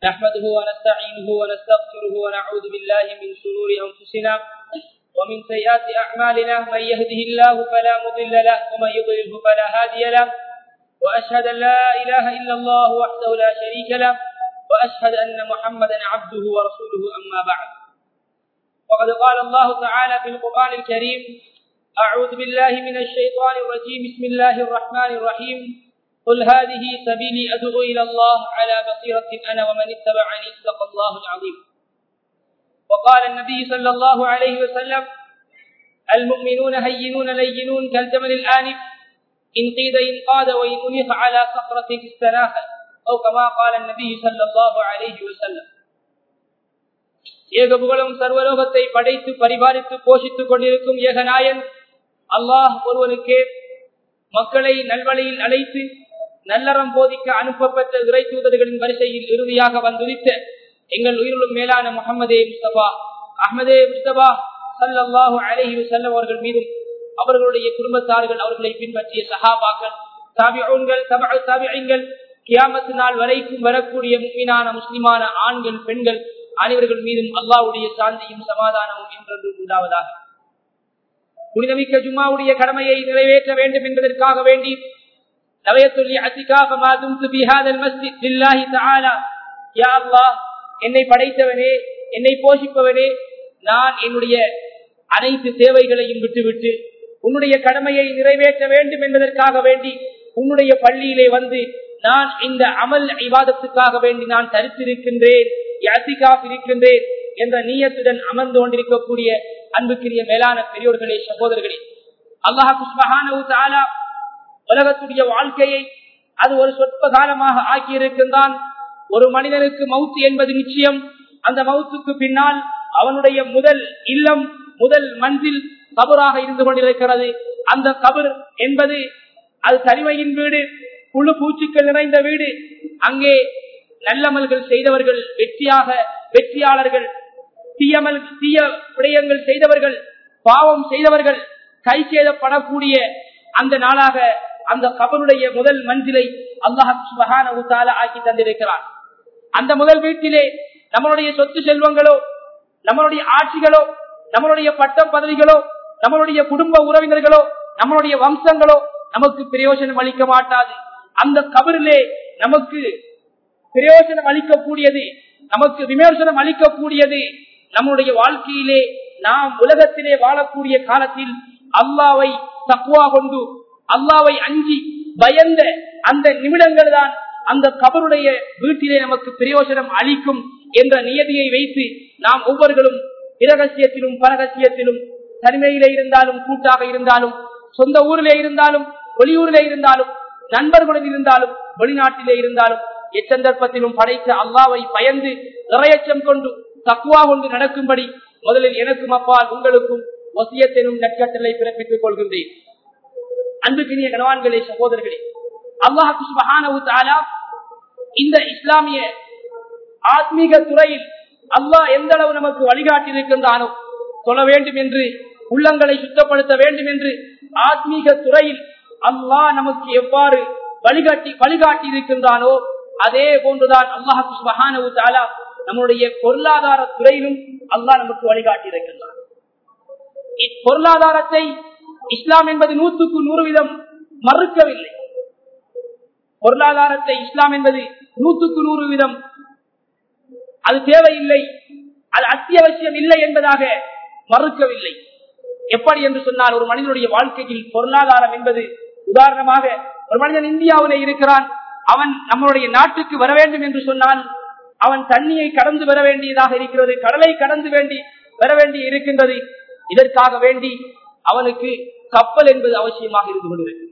نحمده ونستعينه ونستغفره ونعوذ بالله من شرور أنفسنا ومن سيئات أعمالنا من يهده الله فلا مضل له ومن يضلله فلا هادي له وأشهد أن لا إله إلا الله وحده لا شريك له وأشهد أن محمدا عبده ورسوله أما بعد وقد قال الله تعالى في القرآن الكريم أعوذ بالله من الشيطان الرجيم بسم الله الرحمن الرحيم قل هذه سبيلي أدعو إلى الله على بصيرة أنا ومن اتبعني صدق الله العظيم وقال النبي صلى الله عليه وسلم المؤمنون هينون لينون كالجمل الآنف إن قيد إن قاد وإن أنف على صخرة استناخ أو كما قال النبي صلى الله عليه وسلم ஏகபுகழும் சர்வலோகத்தை படைத்து பரிபாலித்து போஷித்துக் கொண்டிருக்கும் ஏகநாயன் அல்லாஹ் ஒருவனுக்கே மக்களை நல்வழியில் அழைத்து நல்லறம் போதிக்க அனுப்பப்பட்ட இறை தூதர்களின் வரிசையில் இறுதியாக வந்துரித்த எங்கள் உயிரிலும் மேலான முகமதே முஸ்தபா அஹமதே முஸ்தபா சல்லாஹூ அலஹி செல்லம் அவர்கள் மீதும் அவர்களுடைய குடும்பத்தார்கள் அவர்களை பின்பற்றிய சஹாபாக்கள் தாபிகள் தாபியங்கள் கியாமத்து நாள் வரைக்கும் வரக்கூடிய முக்மீனான முஸ்லிமான ஆண்கள் பெண்கள் அனைவர்கள் மீதும் அல்லாவுடைய சாந்தியும் சமாதானமும் என்றென்று உண்டாவதாக புனிதமிக்க ஜும்மாவுடைய கடமையை நிறைவேற்ற வேண்டும் என்பதற்காக வேண்டி நவயத்துள்ளி அசிகாக மாதும் பிஹாதல் மஸ்ஜித் லில்லாஹி தஆலா யா அல்லாஹ் என்னை படைத்தவனே என்னை போஷிப்பவனே நான் என்னுடைய அனைத்து தேவைகளையும் விட்டுவிட்டு உன்னுடைய கடமையை நிறைவேற்ற வேண்டும் என்பதற்காக வேண்டி உன்னுடைய பள்ளியிலே வந்து நான் இந்த அமல் விவாதத்துக்காக வேண்டி நான் தரித்திருக்கின்றேன் இருக்கின்றேன் என்ற நீயத்துடன் அமர்ந்து கொண்டிருக்கக்கூடிய அன்புக்குரிய மேலான பெரியோர்களே சகோதரர்களே அல்லாஹு உலகத்துடைய வாழ்க்கையை அது ஒரு சொற்ப காலமாக ஆக்கியிருக்கின்றான் ஒரு மனிதனுக்கு மவுத்து என்பது நிச்சயம் அந்த மவுத்துக்கு பின்னால் அவனுடைய முதல் இல்லம் முதல் மண்ணில் கபராக இருந்து கொண்டிருக்கிறது அந்த கபர் என்பது அது தனிமையின் வீடு புழு பூச்சிக்கள் நிறைந்த வீடு அங்கே நல்லமல்கள் செய்தவர்கள் வெற்றியாக வெற்றியாளர்கள் தீயமல் தீய விடயங்கள் செய்தவர்கள் பாவம் செய்தவர்கள் கை சேதப்படக்கூடிய அந்த நாளாக அந்த கபருடைய முதல் மஞ்சிலை அல்லாஹால ஆக்கி தந்திருக்கிறார் அந்த முதல் வீட்டிலே நம்மளுடைய சொத்து செல்வங்களோ நம்மளுடைய ஆட்சிகளோ நம்மளுடைய பட்டம் பதவிகளோ நம்மளுடைய குடும்ப உறவினர்களோ நம்மளுடைய வம்சங்களோ நமக்கு பிரயோஜனம் அளிக்க மாட்டாது அந்த கபரிலே நமக்கு பிரயோஜனம் அளிக்கக்கூடியது நமக்கு விமர்சனம் அளிக்கக்கூடியது நம்முடைய வாழ்க்கையிலே நாம் உலகத்திலே வாழக்கூடிய காலத்தில் அல்லாவை தக்குவா கொண்டு அல்லாவை அஞ்சி பயந்த அந்த நிமிடங்கள் தான் அந்த கபருடைய வீட்டிலே நமக்கு பிரயோஜனம் அளிக்கும் என்ற நியதியை வைத்து நாம் ஒவ்வொருவரும் இரகசியத்திலும் பரகசியத்திலும் தனிமையிலே இருந்தாலும் கூட்டாக இருந்தாலும் சொந்த ஊரிலே இருந்தாலும் வெளியூரிலே இருந்தாலும் நண்பர்களுடன் இருந்தாலும் வெளிநாட்டிலே இருந்தாலும் எச்சந்தர்ப்பத்திலும் படைத்த அல்லாவை பயந்து இறையச்சம் கொண்டு தக்குவா கொண்டு நடக்கும்படி முதலில் எனக்கும் அப்பால் உங்களுக்கும் வசியத்தினும் நற்கட்டளை பிறப்பித்துக் கொள்கின்றேன் அன்புக்கினிய கணவான்களே சகோதரர்களே அல்லாஹு இந்த இஸ்லாமிய ஆத்மீக துறையில் அல்லாஹ் எந்த அளவு நமக்கு வழிகாட்டி இருக்கின்றானோ சொல்ல வேண்டும் என்று உள்ளங்களை சுத்தப்படுத்த வேண்டும் என்று ஆத்மீக துறையில் அல்லாஹ் நமக்கு எவ்வாறு வழிகாட்டி வழிகாட்டி இருக்கின்றானோ அதே போன்றுதான் அல்லாஹு சுபஹானவு தாலா நம்முடைய பொருளாதார துறையிலும் அல்லாஹ் நமக்கு வழிகாட்டி இருக்கின்றான் பொருளாதாரத்தை இஸ்லாம் என்பது நூற்றுக்கு நூறு வீதம் மறுக்கவில்லை பொருளாதாரத்தை இஸ்லாம் என்பது நூற்றுக்கு நூறு வீதம் அது தேவையில்லை அது அத்தியாவசியம் இல்லை என்பதாக மறுக்கவில்லை எப்படி என்று சொன்னால் ஒரு மனிதனுடைய வாழ்க்கையில் பொருளாதாரம் என்பது உதாரணமாக ஒரு மனிதன் இந்தியாவிலே இருக்கிறான் அவன் நம்மளுடைய நாட்டுக்கு வர வேண்டும் என்று சொன்னால் அவன் தண்ணியை கடந்து வர வேண்டியதாக இருக்கிறது கடலை கடந்து வேண்டி வர வேண்டி இருக்கின்றது இதற்காக வேண்டி அவனுக்கு கப்பல் என்பது அவசியமாக இருந்து கொண்டிருக்கிறது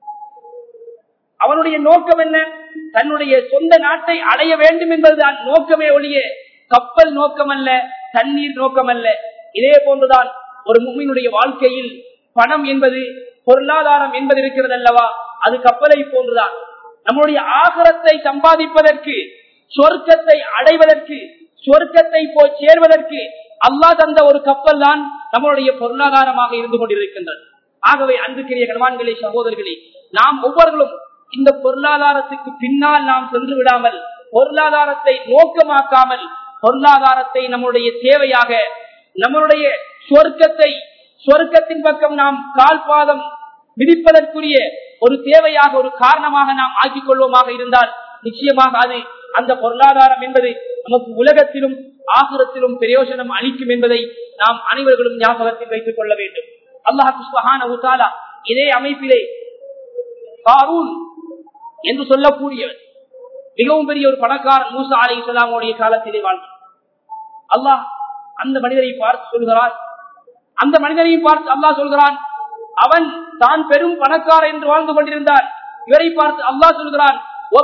அவனுடைய நோக்கம் என்ன தன்னுடைய சொந்த நாட்டை அடைய வேண்டும் என்பதுதான் நோக்கமே ஒழிய கப்பல் நோக்கம் அல்ல தண்ணீர் நோக்கம் அல்ல இதே போன்றுதான் ஒரு மும்மினுடைய வாழ்க்கையில் பணம் என்பது பொருளாதாரம் என்பது இருக்கிறது அல்லவா அது கப்பலை போன்றுதான் நம்முடைய ஆகரத்தை சம்பாதிப்பதற்கு சொர்க்கத்தை அடைவதற்கு சொர்க்கத்தை போய் சேர்வதற்கு அல்லா தந்த ஒரு கப்பல் தான் நம்மளுடைய பொருளாதாரமாக இருந்து கொண்டிருக்கின்றது ஆகவே அன்புக்குரிய கணவான்களே சகோதரர்களே நாம் ஒவ்வொருவரும் இந்த பொருளாதாரத்துக்கு பின்னால் நாம் சென்று விடாமல் பொருளாதாரத்தை நோக்கமாக்காமல் பொருளாதாரத்தை நம்முடைய தேவையாக நம்மளுடைய சொர்க்கத்தை சொர்க்கத்தின் பக்கம் நாம் கால்பாதம் விதிப்பதற்குரிய ஒரு தேவையாக ஒரு காரணமாக நாம் ஆக்கிக் கொள்வோமாக இருந்தால் நிச்சயமாக அது அந்த பொருளாதாரம் என்பது நமக்கு உலகத்திலும் ஆசுரத்திலும் பிரயோஜனம் அளிக்கும் என்பதை நாம் அனைவர்களும் ஞாபகத்தில் வைத்துக் கொள்ள வேண்டும் அல்லாஹு சுபஹான உத்தாலா இதே அமைப்பிலே காரூன் என்று சொல்லக்கூடியவர் மிகவும் பெரிய ஒரு பணக்காரன் மூசா அலை இஸ்லாமுடைய காலத்திலே வாழ்ந்தார் அல்லாஹ் அந்த மனிதரை பார்த்து சொல்கிறார் அந்த மனிதனையும் பார்த்து அல்லாஹ் சொல்கிறான் அவன் தான் பெரும் பணக்காரன் என்று வாழ்ந்து கொண்டிருந்தான் இவரை பார்த்து அல்லாஹ் சொல்கிறான்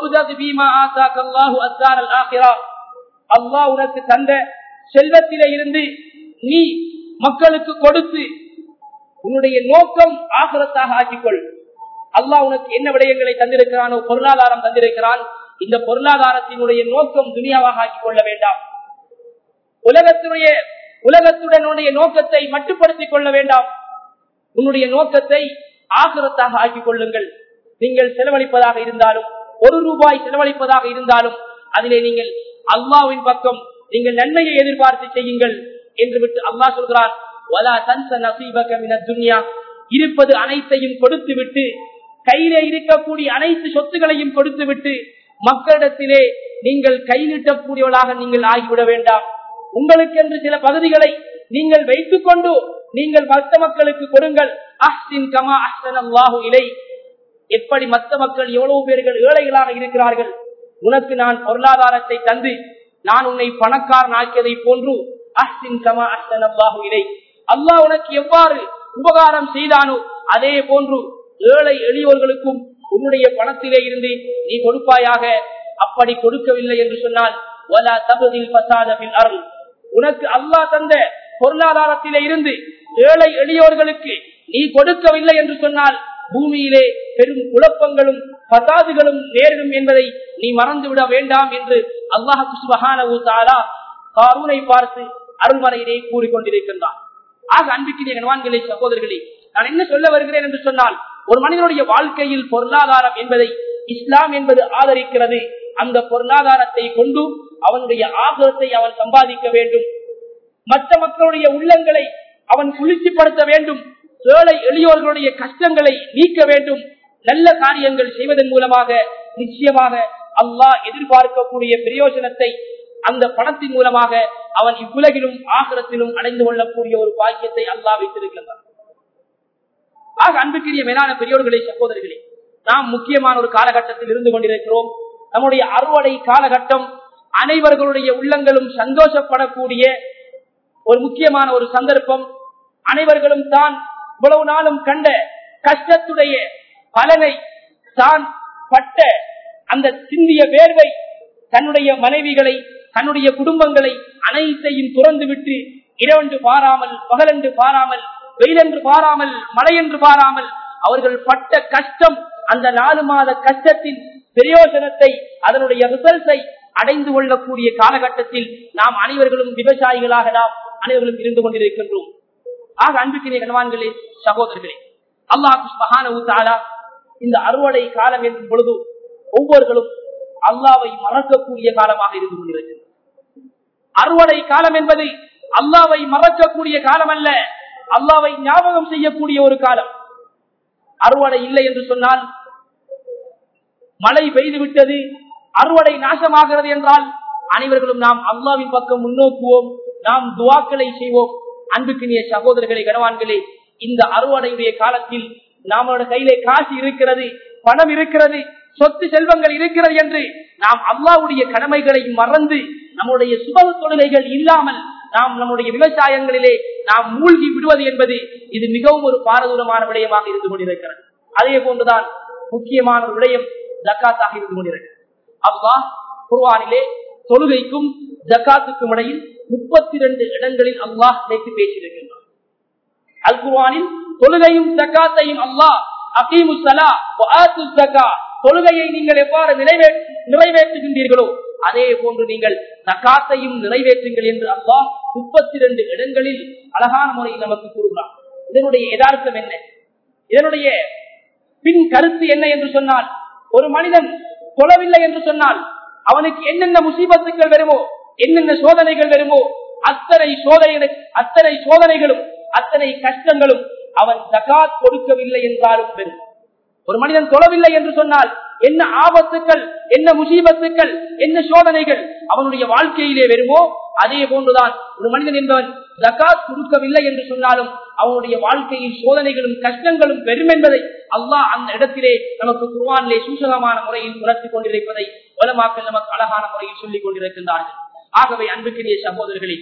அல்லாஹ் உனக்கு தந்த செல்வத்திலே இருந்து நீ மக்களுக்கு கொடுத்து உன்னுடைய நோக்கம் ஆகலத்தாக ஆக்கிக்கொள் அல்லாஹ் உனக்கு என்ன விடயங்களை தந்திருக்கிறானோ பொருளாதாரம் தந்திருக்கிறான் இந்த பொருளாதாரத்தினுடைய நோக்கம் துனியாவாக ஆக்கிக் கொள்ள வேண்டாம் உலகத்தினுடைய உலகத்துடனுடைய நோக்கத்தை மட்டுப்படுத்திக் கொள்ள வேண்டாம் உன்னுடைய நோக்கத்தை ஆகரத்தாக ஆக்கிக் கொள்ளுங்கள் நீங்கள் செலவழிப்பதாக இருந்தாலும் ஒரு ரூபாய் செலவழிப்பதாக இருந்தாலும் அதிலே நீங்கள் அல்லாவின் பக்கம் நீங்கள் நன்மையை எதிர்பார்த்து செய்யுங்கள் என்று விட்டு அல்லாஹ் சொல்கிறான் இருப்பது அனைத்தையும் கொடுத்து விட்டு கையிலே இருக்கக்கூடிய அனைத்து சொத்துகளையும் கொடுத்து விட்டு மக்களிடத்திலே நீங்கள் கை நீட்டக்கூடியவர்களாக நீங்கள் ஆகிவிட வேண்டாம் உங்களுக்கு என்று சில பகுதிகளை நீங்கள் வைத்துக் கொண்டு நீங்கள் மற்ற மக்களுக்கு கொடுங்கள் அஹ்சின் கமா அஹ்சன் அல்லாஹு இலை எப்படி மற்ற மக்கள் எவ்வளவு பேர்கள் ஏழைகளாக இருக்கிறார்கள் உனக்கு நான் பொருளாதாரத்தை தந்து நான் உன்னை பணக்காரன் ஆக்கியதை போன்று அஹ்சின் கமா அஹ்சன் அல்லாஹு இலை அல்லாஹ் உனக்கு எவ்வாறு உபகாரம் செய்தானோ அதே போன்று ஏழை எளியோர்களுக்கும் உன்னுடைய பணத்திலே இருந்து நீ கொடுப்பாயாக அப்படி கொடுக்கவில்லை என்று சொன்னால் அருள் உனக்கு அல்லாஹ் தந்த பொருளாதாரத்திலே இருந்து ஏழை எளியோர்களுக்கு நீ கொடுக்கவில்லை என்று சொன்னால் பூமியிலே பெரும் குழப்பங்களும் பசாதுகளும் நேரிடும் என்பதை நீ மறந்துவிட வேண்டாம் என்று அல்லாஹு சுபஹான காரூனை பார்த்து அருள்மறையிலே கூறிக்கொண்டிருக்கின்றான் ஆக அன்பிக்கிற கணவான்களே சகோதரர்களே நான் என்ன சொல்ல வருகிறேன் என்று சொன்னால் ஒரு மனிதனுடைய வாழ்க்கையில் பொருளாதாரம் என்பதை இஸ்லாம் என்பது ஆதரிக்கிறது அந்த பொருளாதாரத்தை கொண்டு அவனுடைய ஆகலத்தை அவன் சம்பாதிக்க வேண்டும் மற்ற மக்களுடைய உள்ளங்களை அவன் குளிர்ச்சிப்படுத்த வேண்டும் ஏழை எளியோர்களுடைய கஷ்டங்களை நீக்க வேண்டும் நல்ல காரியங்கள் செய்வதன் மூலமாக நிச்சயமாக அல்லாஹ் எதிர்பார்க்கக்கூடிய பிரயோஜனத்தை அந்த பணத்தின் மூலமாக அவன் இவ்வுலகிலும் ஆகரத்திலும் அடைந்து கொள்ளக்கூடிய ஒரு பாக்கியத்தை அல்லாஹ் வைத்திருக்கின்றான் ஆக அன்புக்குரிய மேலான பெரியோர்களே சகோதரர்களே நாம் முக்கியமான ஒரு காலகட்டத்தில் இருந்து கொண்டிருக்கிறோம் நம்முடைய அறுவடை காலகட்டம் அனைவர்களுடைய உள்ளங்களும் சந்தோஷப்படக்கூடிய ஒரு முக்கியமான ஒரு சந்தர்ப்பம் அனைவர்களும் தான் இவ்வளவு நாளும் கண்ட கஷ்டத்துடைய பலனை தான் பட்ட அந்த சிந்திய வேர்வை தன்னுடைய மனைவிகளை தன்னுடைய குடும்பங்களை அனைத்தையும் துறந்து விட்டு இரவென்று பாராமல் பகலென்று பாராமல் வெயிலென்று பாராமல் மழையென்று பாராமல் அவர்கள் பட்ட கஷ்டம் அந்த நாலு மாத கஷ்டத்தின் பிரயோஜனத்தை அதனுடைய ரிசல்ட்டை அடைந்து கொள்ளக்கூடிய காலகட்டத்தில் நாம் அனைவர்களும் விவசாயிகளாக நாம் அனைவர்களும் இருந்து கொண்டிருக்கின்றோம் ஆக அன்புக்கினை கணவான்களே சகோதரர்களே அல்லாஹ் மகான ஊத்தாலா இந்த அறுவடை காலம் என்னும் பொழுது ஒவ்வொருவரும் அல்லாவை மறக்கக்கூடிய காலமாக இருந்து கொண்டிருக்கிறது அறுவடை காலம் என்பது அல்லாவை மறக்கக்கூடிய காலம் அல்ல அல்லாவை ஞாபகம் செய்யக்கூடிய ஒரு காலம் அறுவடை இல்லை என்று சொன்னால் மழை பெய்து விட்டது அறுவடை நாசமாகிறது என்றால் அனைவர்களும் நாம் அல்லாவின் பக்கம் முன்னோக்குவோம் நாம் துவாக்களை செய்வோம் அன்புக்கினிய சகோதரர்களே கனவான்களே இந்த அறுவடையுடைய காலத்தில் நம்மளோட கையிலே காசு இருக்கிறது பணம் இருக்கிறது சொத்து செல்வங்கள் இருக்கிறது என்று நாம் அல்லாவுடைய கடமைகளை மறந்து நம்முடைய சுப தொழிலைகள் இல்லாமல் நாம் நம்முடைய விவசாயங்களிலே நாம் மூழ்கி விடுவது என்பது இது மிகவும் ஒரு பாரதூரமான விடயமாக இருந்து கொண்டிருக்கிறது அதே போன்றுதான் முக்கியமான ஒரு விடயம் ஜக்காத்தாக இருந்து கொண்டிருக்கிறது அல்லாஹ் குர்வானிலே தொழுகைக்கும் ஜக்காத்துக்கும் இடையில் முப்பத்தி இரண்டு இடங்களில் அல்லாஹ் நேற்று பேசியிருக்கின்றான் அல் குர்வானில் தொழுகையும் ஜக்காத்தையும் அல்லாஹ் அகீமு சலா ஜக்கா தொழுகையை நீங்கள் எவ்வாறு நிறைவே நிறைவேற்றுகின்றீர்களோ அதே போன்று நீங்கள் ஜக்காத்தையும் நிறைவேற்றுங்கள் என்று அல்லாஹ் முப்பத்தி இரண்டு இடங்களில் அழகான முறையில் நமக்கு கூறுகிறான் இதனுடைய யதார்த்தம் என்ன இதனுடைய பின் கருத்து என்ன என்று சொன்னால் ஒரு மனிதன் தொழவில்லை என்று சொன்னால் அவனுக்கு என்னென்ன முசீபத்துக்கள் வருமோ என்னென்ன சோதனைகள் வருமோ அத்தனை சோதனை அத்தனை சோதனைகளும் அத்தனை கஷ்டங்களும் அவன் ஜகாத் கொடுக்கவில்லை என்றாலும் பெறும் ஒரு மனிதன் தொழவில்லை என்று சொன்னால் என்ன ஆபத்துக்கள் என்ன முசீபத்துக்கள் என்ன சோதனைகள் அவனுடைய வாழ்க்கையிலே வருமோ அதே போன்றுதான் ஒரு மனிதன் என்பவன் ஜகாத் கொடுக்கவில்லை என்று சொன்னாலும் அவனுடைய வாழ்க்கையில் சோதனைகளும் கஷ்டங்களும் பெறும் என்பதை அல்லாஹ் அந்த இடத்திலே நமக்கு குர்வானிலே சூசகமான முறையில் உணர்த்திக் கொண்டிருப்பதை வலமாக்கள் நமக்கு அழகான முறையில் சொல்லிக் கொண்டிருக்கின்றார்கள் ஆகவே அன்புக்கினிய சகோதரர்களே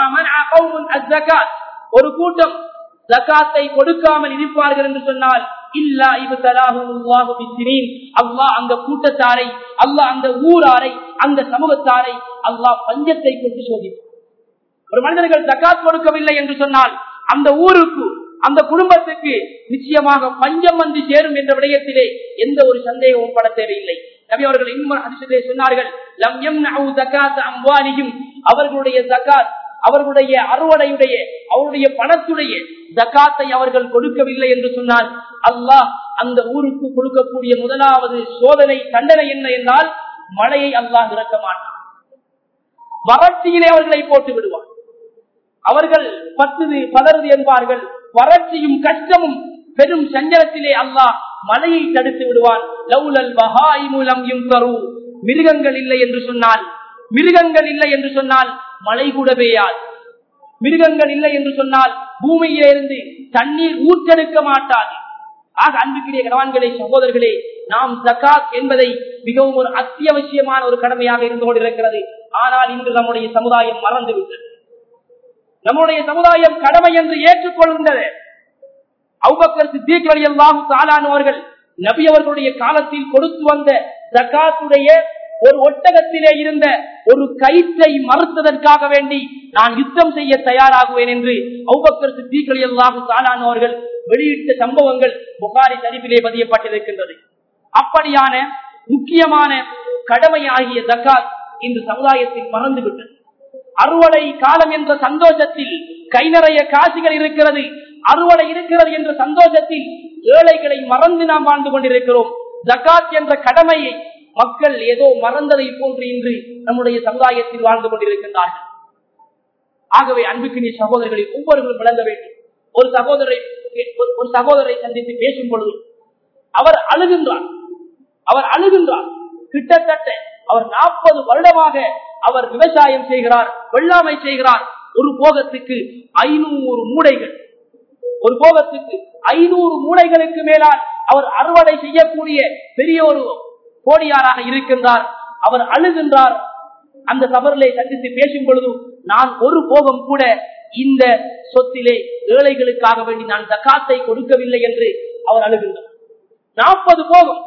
ஒரு கூட்டம் ஜக்காத்தை கொடுக்காமல் இருப்பார்கள் என்று சொன்னால் இல்லா அல்லாஹ் அந்த கூட்டத்தாரை அல்லாஹ் அந்த ஊராரை அந்த சமூகத்தாரை அல்லாஹ் பஞ்சத்தை கொண்டு சோதிப்பார் ஒரு மனிதர்கள் ஜக்காத் கொடுக்கவில்லை என்று சொன்னால் அந்த ஊருக்கு அந்த குடும்பத்துக்கு நிச்சயமாக பஞ்சம் வந்து சேரும் என்ற விடயத்திலே எந்த ஒரு சந்தேகமும் பட தேவையில்லை நபி அவர்கள் இன்னும் அதிசயத்தை சொன்னார்கள் அவர்களுடைய ஜக்காத் அவர்களுடைய அறுவடையுடைய அவருடைய பணத்துடைய ஜக்காத்தை அவர்கள் கொடுக்கவில்லை என்று சொன்னால் அல்லாஹ் அந்த ஊருக்கு கொடுக்கக்கூடிய முதலாவது சோதனை தண்டனை என்ன என்றால் மழையை அல்லாஹ் இறக்க மாட்டான் வறட்சியிலே அவர்களை போட்டு விடுவார் அவர்கள் பத்துது பதறுது என்பார்கள் வறட்சியும் கஷ்டமும் பெரும் சஞ்சலத்திலே அல்லாஹ் மழையை தடுத்து விடுவான் லவுலல் வஹாய் மூலம் தரு மிருகங்கள் இல்லை என்று சொன்னால் மிருகங்கள் இல்லை என்று சொன்னால் மழை கூட பெய்யாது மிருகங்கள் இல்லை என்று சொன்னால் பூமியிலிருந்து தண்ணீர் ஊற்றெடுக்க மாட்டாது ஆக அன்புக்குரிய கணவான்களே சகோதரர்களே நாம் ஜக்காத் என்பதை மிகவும் ஒரு அத்தியாவசியமான ஒரு கடமையாக இருந்து கொண்டிருக்கிறது ஆனால் இன்று நம்முடைய சமுதாயம் மறந்துவிட்டது நம்முடைய சமுதாயம் கடமை என்று ஏற்றுக்கொள்கின்றது அவ்வக்கர் சித்தீக்கர் எல்லாம் தாளானவர்கள் நபி அவர்களுடைய காலத்தில் கொடுத்து வந்த ஜக்காத்துடைய ஒரு ஒட்டகத்திலே இருந்த ஒரு கயிற்றை மறுத்ததற்காக வேண்டி நான் யுத்தம் செய்ய தயாராகுவேன் என்று அவ்வக்கர் சித்தீக்கர் எல்லாம் தாளானவர்கள் வெளியிட்ட சம்பவங்கள் புகாரி சரிப்பிலே பதியப்பட்டிருக்கின்றது அப்படியான முக்கியமான கடமையாகிய ஜக்காத் இன்று சமுதாயத்தில் மறந்துவிட்டது அறுவடை காலம் என்ற சந்தோஷத்தில் கை நிறைய காசுகள் இருக்கிறது அறுவடை இருக்கிறது என்ற சந்தோஷத்தில் ஏழைகளை மறந்து நாம் வாழ்ந்து கொண்டிருக்கிறோம் ஜக்காத் என்ற கடமையை மக்கள் ஏதோ மறந்ததை போன்று இன்று நம்முடைய சமுதாயத்தில் வாழ்ந்து கொண்டிருக்கின்றார்கள் ஆகவே அன்புக்கு நீ சகோதரர்களில் ஒவ்வொருவரும் விளங்க வேண்டும் ஒரு சகோதரரை ஒரு சகோதரரை சந்தித்து பேசும் பொழுது அவர் அழுகின்றார் அவர் அழுகின்றார் கிட்டத்தட்ட அவர் நாற்பது வருடமாக அவர் விவசாயம் செய்கிறார் வெள்ளாமை செய்கிறார் ஒரு போகத்துக்கு ஐநூறு மூடைகள் ஒரு போகத்துக்கு ஐநூறு மூளைகளுக்கு மேலால் அவர் அறுவடை செய்யக்கூடிய பெரிய ஒரு கோடியாராக இருக்கின்றார் அவர் அழுகின்றார் அந்த தவறிலே சந்தித்து பேசும் பொழுது நான் ஒரு போகம் கூட இந்த சொத்திலே ஏழைகளுக்காக வேண்டி நான் தக்காத்தை கொடுக்கவில்லை என்று அவர் அழுகின்றார் நாற்பது போகம்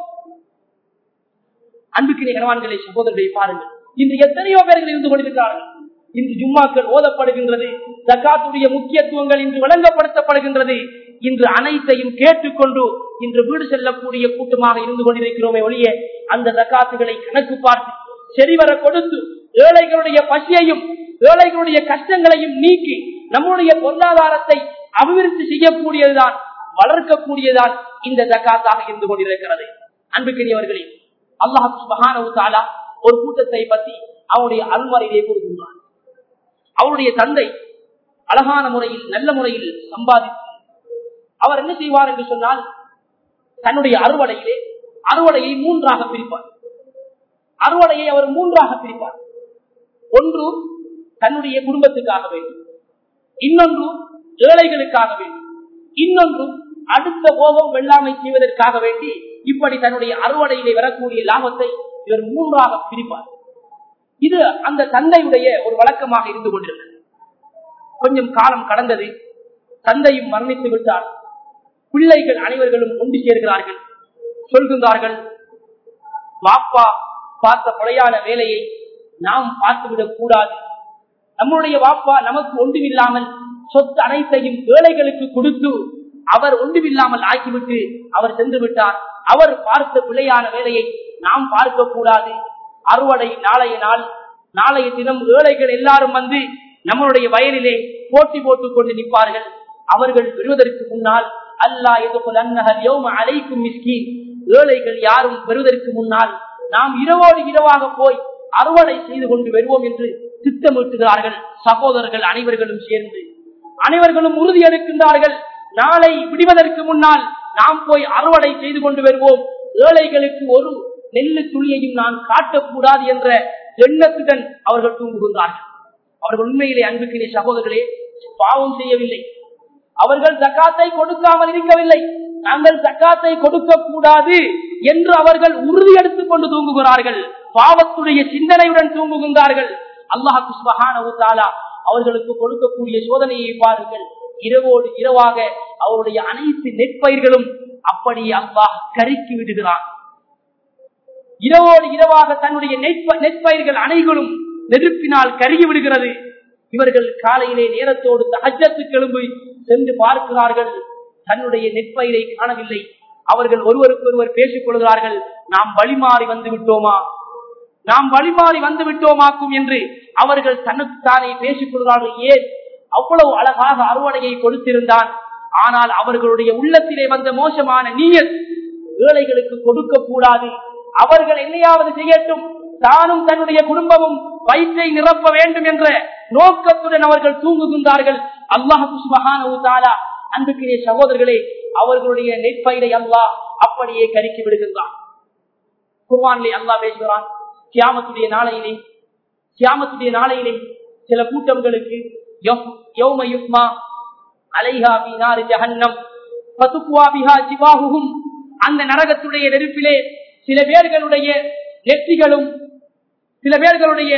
அன்புக்கு கணவான்களை சகோதரர்களை பாருங்கள் இன்று எத்தனையோ பேர்கள் இருந்து கொண்டிருக்கிறார்கள் இன்று ஜும்மாக்கள் ஓதப்படுகின்றது தக்காத்துடைய முக்கியத்துவங்கள் இன்று விளங்கப்படுத்தப்படுகின்றது இன்று அனைத்தையும் கேட்டுக்கொண்டு இன்று வீடு செல்லக்கூடிய கூட்டமாக இருந்து கொண்டிருக்கிறோமே ஒழிய அந்த தக்காத்துகளை கணக்கு பார்த்து சரிவர கொடுத்து ஏழைகளுடைய பசியையும் ஏழைகளுடைய கஷ்டங்களையும் நீக்கி நம்முடைய பொருளாதாரத்தை அபிவிருத்தி செய்யக்கூடியதுதான் வளர்க்கக்கூடியதான் இந்த தக்காத்தாக இருந்து கொண்டிருக்கிறது அன்புக்குரியவர்களே அல்லாஹு சுபஹானஹு தஆலா ஒரு கூட்டத்தை பற்றி அவருடைய அல்மறையிலே கூறுகின்றார் அவருடைய தந்தை அழகான முறையில் நல்ல முறையில் சம்பாதித்து அவர் என்ன செய்வார் என்று சொன்னால் தன்னுடைய அறுவடையிலே அறுவடையை மூன்றாக பிரிப்பார் அறுவடையை அவர் மூன்றாக பிரிப்பார் ஒன்று தன்னுடைய குடும்பத்துக்காக வேண்டும் இன்னொன்று ஏழைகளுக்காக வேண்டும் இன்னொன்று அடுத்த போகம் வெள்ளாமை செய்வதற்காக வேண்டி இப்படி தன்னுடைய அறுவடையிலே வரக்கூடிய லாபத்தை இவர் மூன்றாக பிரிப்பார் இது அந்த தந்தையுடைய ஒரு வழக்கமாக இருந்து கொண்டிருக்கிறது கொஞ்சம் காலம் கடந்தது தந்தையும் மரணித்து விட்டார் பிள்ளைகள் அனைவர்களும் ஒன்று சேர்கிறார்கள் சொல்கின்றார்கள் வாப்பா பார்த்த கொலையான வேலையை நாம் பார்த்துவிடக் கூடாது நம்முடைய வாப்பா நமக்கு ஒன்றுமில்லாமல் சொத்து அனைத்தையும் ஏழைகளுக்கு கொடுத்து அவர் ஒன்றுமில்லாமல் ஆக்கிவிட்டு அவர் சென்று விட்டார் அவர் பார்த்த பிள்ளையான வேலையை நாம் பார்க்க கூடாது அறுவடை நாளைய நாள் நாளைய தினம் ஏழைகள் எல்லாரும் வந்து நம்மளுடைய வயலிலே போட்டி போட்டுக் கொண்டு நிற்பார்கள் அவர்கள் பெறுவதற்கு முன்னால் அல்லா எதுக்குள் அன்னகல் யோம அழைக்கும் மிஸ்கீன் ஏழைகள் யாரும் பெறுவதற்கு முன்னால் நாம் இரவோடு இரவாக போய் அறுவடை செய்து கொண்டு வருவோம் என்று திட்டமிட்டுகிறார்கள் சகோதரர்கள் அனைவர்களும் சேர்ந்து அனைவர்களும் உறுதி எடுக்கின்றார்கள் நாளை விடுவதற்கு முன்னால் நாம் போய் அறுவடை செய்து கொண்டு வருவோம் ஏழைகளுக்கு ஒரு நெல்லு துளியையும் நான் காட்டக்கூடாது என்ற எண்ணத்துடன் அவர்கள் தூங்குகின்றார்கள் அவர்கள் உண்மையிலே அன்புக்கிலே சகோதரர்களே பாவம் செய்யவில்லை அவர்கள் ஜக்காத்தை கொடுக்காமல் இருக்கவில்லை நாங்கள் ஜக்காத்தை கொடுக்க கூடாது என்று அவர்கள் உறுதி எடுத்துக் கொண்டு தூங்குகிறார்கள் பாவத்துடைய சிந்தனையுடன் தூங்குகின்றார்கள் அல்லாஹு சுபஹான அவர்களுக்கு கொடுக்கக்கூடிய சோதனையை பாருங்கள் இரவோடு இரவாக அவருடைய அனைத்து நெற்பயிர்களும் அப்படி அல்லாஹ் கருக்கி விடுகிறான் இரவோடு இரவாக தன்னுடைய நெற்ப- நெற்பயிர்கள் அனைகளும் நெருப்பினால் கருகி விடுகிறது இவர்கள் காலையிலே நேரத்தோடு தஹஜத்து கிளம்பி சென்று பார்க்கிறார்கள் தன்னுடைய நெற்பயிரை காணவில்லை அவர்கள் ஒருவருக்கு ஒருவர் பேசிக் கொள்கிறார்கள் நாம் வழிமாறி வந்து விட்டோமா நாம் வழிமாறி வந்து விட்டோமாக்கும் என்று அவர்கள் தன்னுக்குத்தானே பேசிக் கொள்கிறார்கள் ஏன் அவ்வளவு அழகாக அறுவடையை கொடுத்திருந்தான் ஆனால் அவர்களுடைய உள்ளத்திலே வந்த மோசமான நீயத் ஏழைகளுக்கு கொடுக்க கூடாது அவர்கள் என்னையாவது செய்யட்டும் தானும் தன்னுடைய குடும்பமும் வயிற்றை நிரப்ப வேண்டும் என்ற நோக்கத்துடன் அவர்கள் தூங்குகின்றார்கள் அல்லாஹு சுபஹான அன்புக்குரிய சகோதரர்களே அவர்களுடைய நெற்பயிரை அல்லாஹ் அப்படியே கருக்கி விடுகின்றான் குர்வானிலே அல்லாஹ் பேசுகிறான் கியாமத்துடைய நாளையிலே கியாமத்துடைய நாளையிலே சில கூட்டங்களுக்கு யௌ- யௌம யுக்மா அலைஹா பி நாரி ஜஹன்னம் ஃபதுக்வா பிஹா ஜிபாஹுஹும் அந்த நரகத்துடைய நெருப்பிலே சில பேர்களுடைய நெற்றிகளும் சில பேர்களுடைய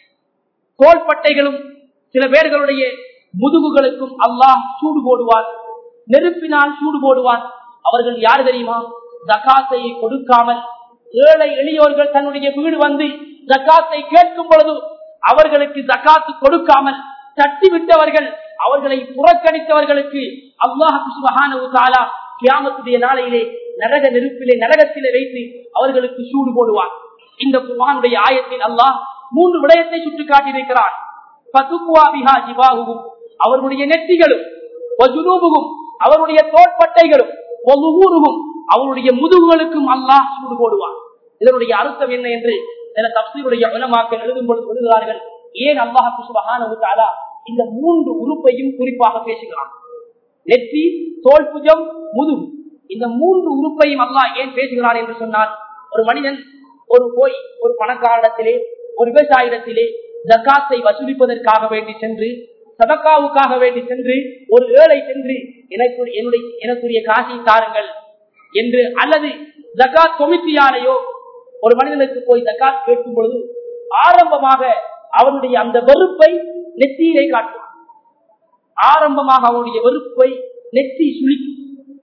தோள்பட்டைகளும் சில பேர்களுடைய முதுகுகளுக்கும் அல்லாஹ் சூடு போடுவார் நெருப்பினால் சூடு போடுவார் அவர்கள் யார் தெரியுமா ஜகாத்தை கொடுக்காமல் ஏழை எளியோர்கள் தன்னுடைய வீடு வந்து ஜக்காத்தை கேட்கும் பொழுது அவர்களுக்கு ஜக்காத்து கொடுக்காமல் தட்டி விட்டவர்கள் அவர்களை புறக்கணித்தவர்களுக்கு அல்லாஹு சுபஹானஹு தஆலா கியாமத்துடைய நாளையிலே நரக நெருப்பிலே நரகத்திலே வைத்து அவர்களுக்கு சூடு போடுவார் இந்த குர்ஆனுடைய ஆயத்தில் அல்லாஹ் மூன்று விடயத்தை சுட்டி காட்டியிருக்கிறான் ஃபதுக்வா பிஹா ஜிபாஹுஹும் அவர்களுடைய நெற்றிகளும் வஜுனூபுகும் அவருடைய தோட்பட்டைகளும் ஒவ்வொருகும் அவருடைய முதுகுகளுக்கும் அல்லாஹ் சூடு போடுவான் இதனுடைய அர்த்தம் என்ன என்று சில தப்சீருடைய உலமாக்கள் எழுதும் பொழுது எழுதுகிறார்கள் ஏன் அல்லாஹ் சுபஹானஹு தஆலா இந்த மூன்று உறுப்பையும் குறிப்பாக பேசுகிறான் நெற்றி தோல் புஜம் முதுகு இந்த மூன்று உறுப்பையும் அல்லாஹ் ஏன் பேசுகிறான் என்று சொன்னால் ஒரு மனிதன் ஒரு போய் ஒரு பணக்காரிடத்திலே ஒரு விவசாயிடத்திலே ஜக்காத்தை வசூலிப்பதற்காக வேண்டி சென்று சதக்காவுக்காக வேண்டி சென்று ஒரு ஏழை சென்று எனக்கு என்னுடைய எனக்குரிய காசை தாருங்கள் என்று அல்லது ஜக்காத் கொமிட்டியாலேயோ ஒரு மனிதனுக்கு போய் ஜக்காத் கேட்கும் பொழுது ஆரம்பமாக அவனுடைய அந்த வெறுப்பை நெத்தியிலே காட்டுவான் ஆரம்பமாக அவனுடைய வெறுப்பை நெத்தி சுழிக்கும்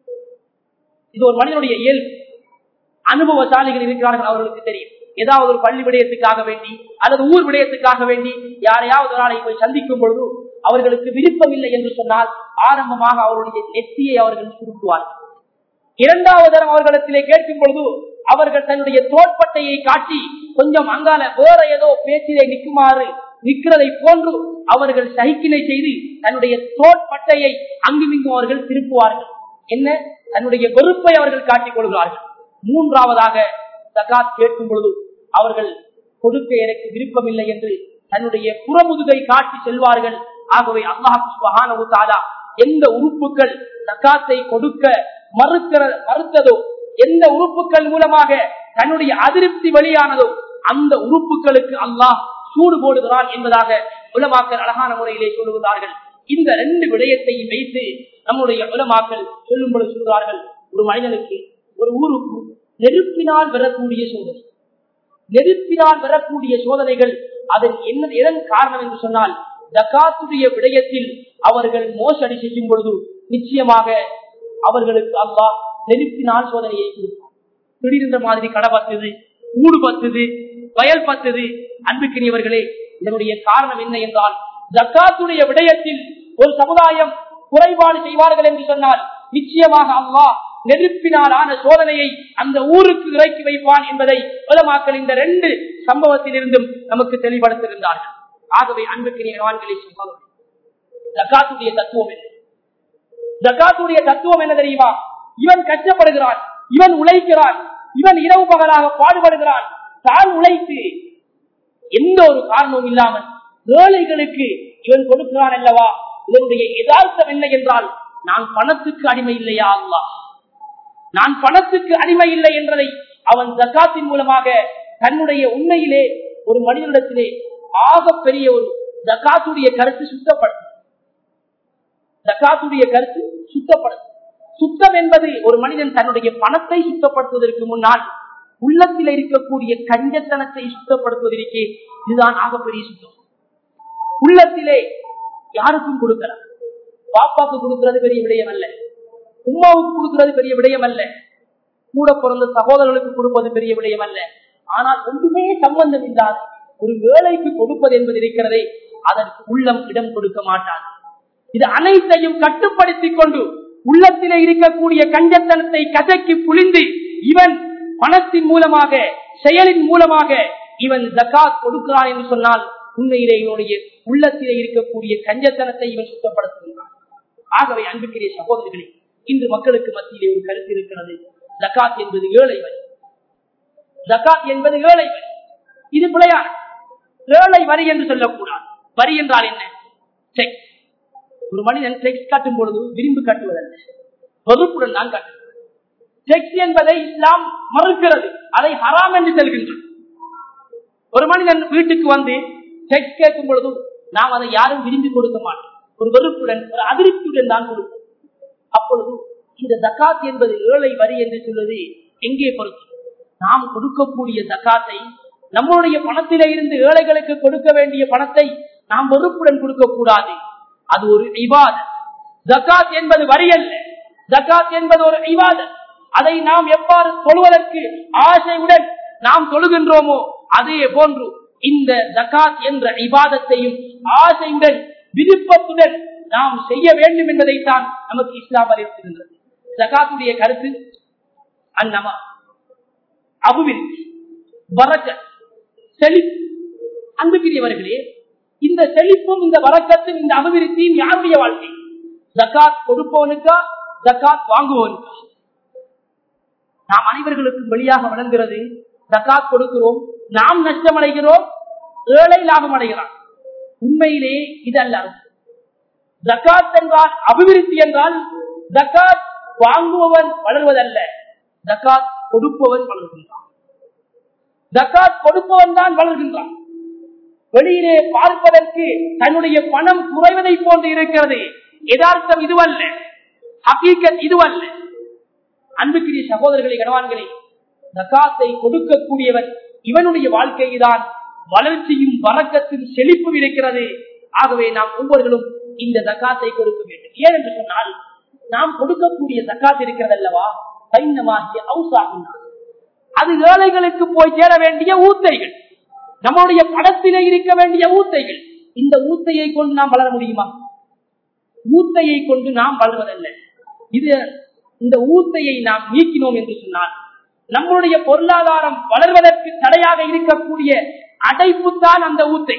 இது ஒரு மனிதனுடைய இயல்பு அனுபவசாலிகள் இருக்கிறார்கள் அவர்களுக்கு தெரியும் ஏதாவது ஒரு பள்ளி விடயத்துக்காக வேண்டி அல்லது ஊர் விடயத்துக்காக வேண்டி யாரையாவது ஒரு ஆளை போய் சந்திக்கும் பொழுது அவர்களுக்கு விருப்பம் இல்லை என்று சொன்னால் ஆரம்பமாக அவருடைய நெத்தியை அவர்கள் சுருக்குவார்கள் இரண்டாவது தரம் அவர்களிடத்திலே கேட்கும் பொழுது அவர்கள் தன்னுடைய தோட்பட்டையை காட்டி கொஞ்சம் அங்கால வேற ஏதோ பேச்சிலே நிற்குமாறு நிற்கிறதை போன்று அவர்கள் சகிக்கினை செய்து தன்னுடைய தோட்பட்டையை அங்குமிங்கும் அவர்கள் திருப்புவார்கள் என்ன தன்னுடைய வெறுப்பை அவர்கள் காட்டிக் கொள்கிறார்கள் மூன்றாவதாக சகாத் கேட்கும் பொழுது அவர்கள் கொடுக்க எனக்கு விருப்பமில்லை என்று தன்னுடைய புறமுதுகை காட்டி செல்வார்கள் ஆகவே அல்லாஹ் எந்த உறுப்புகள் சக்காத்தை கொடுக்க மறுக்கிற மறுத்ததோ எந்த உறுப்புகள் மூலமாக தன்னுடைய அதிருப்தி வெளியானதோ அந்த உறுப்புகளுக்கு அல்லாஹ் சூடு போடுகிறான் என்பதாக உலமாக்கல் அழகான முறையிலே சொல்லுகிறார்கள் இந்த ரெண்டு விடயத்தையும் வைத்து நம்முடைய உலமாக்கல் சொல்லும் பொழுது சொல்கிறார்கள் ஒரு மனிதனுக்கு ஒரு ஊருக்கு நெருப்பினால் வரக்கூடிய சோதனை நெருப்பினால் வரக்கூடிய சோதனைகள் அதன் என்ன எதன் காரணம் என்று சொன்னால் ஜக்காத்துடைய விடயத்தில் அவர்கள் மோசடி செய்யும் பொழுது நிச்சயமாக அவர்களுக்கு அல்லாஹ் நெருப்பினால் சோதனையை கொடுப்பார் திடீரென்ற மாதிரி கடை பத்துது ஊடு பத்துது வயல் பத்துது அன்புக்கினியவர்களே இதனுடைய காரணம் என்ன என்றால் ஜக்காத்துடைய விடயத்தில் ஒரு சமுதாயம் குறைபாடு செய்வார்கள் என்று சொன்னால் நிச்சயமாக அல்லாஹ் நெருப்பினாலான சோதனையை அந்த ஊருக்கு இறக்கி வைப்பான் என்பதை உலமாக்கள் இந்த ரெண்டு சம்பவத்திலிருந்தும் நமக்கு தெளிவுபடுத்துகின்றார்கள் ஆகவே அன்புக்கினிய வான்களை ஜக்காத்துடைய தத்துவம் என்ன ஜக்காத்துடைய தத்துவம் என்ன தெரியுமா இவன் கஷ்டப்படுகிறான் இவன் உழைக்கிறான் இவன் இரவு பகலாக பாடுபடுகிறான் தான் உழைத்து எந்த ஒரு காரணமும் இல்லாமல் ஏழைகளுக்கு இவன் கொடுக்கிறான் அல்லவா இதனுடைய யதார்த்தம் என்ன என்றால் நான் பணத்துக்கு அடிமை இல்லையா அல்லா நான் பணத்துக்கு அடிமை இல்லை என்றதை அவன் ஜக்காத்தின் மூலமாக தன்னுடைய உண்மையிலே ஒரு மனிதனிடத்திலே ஆக பெரிய ஒரு ஜக்காத்துடைய கருத்து சுத்தப்படும் ஜக்காத்துடைய கருத்து சுத்தப்படும் சுத்தம் என்பது ஒரு மனிதன் தன்னுடைய பணத்தை சுத்தப்படுத்துவதற்கு முன்னால் உள்ளத்தில் இருக்கக்கூடிய கஞ்சத்தனத்தை சுத்தப்படுத்துவதற்கு இதுதான் ஆகப்பெரிய சுத்தம் உள்ளத்திலே யாருக்கும் கொடுக்கலாம் பாப்பாக்கு கொடுக்கிறது பெரிய விடயம் அல்ல உமாவுக்கு கொடுக்கிறது பெரிய விடயம் அல்ல கூட பிறந்த சகோதரர்களுக்கு கொடுப்பது பெரிய விடயம் அல்ல ஆனால் ஒன்றுமே சம்பந்தம் இல்லாத ஒரு வேலைக்கு கொடுப்பது என்பது இருக்கிறதே அதற்கு உள்ளம் இடம் கொடுக்க மாட்டான் இது அனைத்தையும் கட்டுப்படுத்திக் கொண்டு உள்ளத்திலே இருக்கக்கூடிய கஞ்சத்தனத்தை கசக்கி புளிந்து இவன் பணத்தின் மூலமாக செயலின் மூலமாக இவன் ஜக்காத் கொடுக்கிறான் என்று சொன்னால் உண்மையிலே இவனுடைய உள்ளத்திலே இருக்கக்கூடிய கஞ்சத்தனத்தை இவன் சுத்தப்படுத்துகின்றான் ஆகவே அன்புக்குரிய சகோதரர்களே இன்று மக்களுக்கு மத்தியிலே ஒரு கருத்து இருக்கிறது ஜக்காத் என்பது ஏழை வரி ஜக்காத் என்பது ஏழை வரி இது பிழையான ஏழை வரி என்று சொல்லக்கூடாது வரி என்றால் என்ன செக் ஒரு மனிதன் செக்ஸ் கட்டும் பொழுது விரும்பு கட்டுவதல்ல பொறுப்புடன் தான் கட்டுவது செக்ஸ் என்பதை இஸ்லாம் மறுக்கிறது அதை ஹராம் என்று செல்கின்றது ஒரு மனிதன் வீட்டுக்கு வந்து செக்ஸ் கேட்கும் பொழுது நாம் அதை யாரும் விரும்பி கொடுக்க மாட்டோம் ஒரு வெறுப்புடன் ஒரு அதிருப்தியுடன் தான் கொடுப்போம் அப்பொழுது இந்த ஜக்காத் என்பது ஏழை வரி என்று சொல்வது எங்கே பொறுத்து நாம் கொடுக்கக்கூடிய ஜக்காத்தை நம்மளுடைய பணத்திலே இருந்து ஏழைகளுக்கு கொடுக்க வேண்டிய பணத்தை நாம் வெறுப்புடன் கொடுக்க கூடாது அது ஒரு இவாதத் ஜக்காத் என்பது வரி அல்ல ஜக்காத் என்பது ஒரு இவாதத் அதை நாம் எவ்வாறு தொழுவதற்கு ஆசையுடன் நாம் தொழுகின்றோமோ அதே போன்று இந்த ஜக்காத் என்ற இபாதத்தையும் ஆசையுடன் விருப்பத்துடன் நாம் செய்ய வேண்டும் என்பதைத்தான் நமக்கு இஸ்லாம் அறிவித்திருந்தது ஜக்காத்துடைய கருத்து அந்நமா அபுவிருத்தி வரக்க செழிப்பு அன்புக்குரியவர்களே இந்த செழிப்பும் இந்த வரக்கத்தும் இந்த அபிவிருத்தியும் யாருடைய வாழ்க்கை ஜக்காத் கொடுப்பவனுக்கா ஜக்காத் வாங்குவவனுக்கா நாம் அனைவர்களுக்கும் வெளியாக வழங்குகிறது ஜக்காத் கொடுக்கிறோம் நாம் நஷ்டமடைகிறோம் ஏழை லாபம் அடைகிறான் உண்மையிலே இது அல்ல ஜக்காத் என்றால் அபிவிருத்தி என்றால் ஜக்காத் வாங்குபவன் வளர்வதல்ல ஜக்காத் கொடுப்பவன் வளர்கின்றான் ஜக்காத் கொடுப்பவன் தான் வளர்கின்றான் வெளியிலே பார்ப்பதற்கு தன்னுடைய பணம் குறைவதை போன்று இருக்கிறது யதார்த்தம் இதுவல்ல ஹக்கீக்கத் இதுவல்ல அன்புக்குரிய சகோதரர்களை கணவான்களே ஜக்காத்தை கொடுக்கக்கூடியவன் இவனுடைய வாழ்க்கையில்தான் வளர்ச்சியும் வரக்கத்தின் செழிப்பும் இருக்கிறது ஆகவே நாம் ஒவ்வொருவரும் இந்த ஜக்காத்தை கொடுக்க வேண்டும் ஏன் என்று சொன்னால் நாம் கொடுக்கக்கூடிய ஜக்காத் இருக்கிறது அல்லவா சைன்யமாகிய அவுசாகும் அது ஏழைகளுக்கு போய் சேர வேண்டிய ஊத்தைகள் நம்முடைய படத்திலே இருக்க வேண்டிய ஊத்தைகள் இந்த ஊத்தையை கொண்டு நாம் வளர முடியுமா ஊத்தையை கொண்டு நாம் வளர்வதல்ல இது இந்த ஊத்தையை நாம் நீக்கினோம் என்று சொன்னால் நம்முடைய பொருளாதாரம் வளர்வதற்கு தடையாக இருக்கக்கூடிய அடைப்பு தான் அந்த ஊத்தை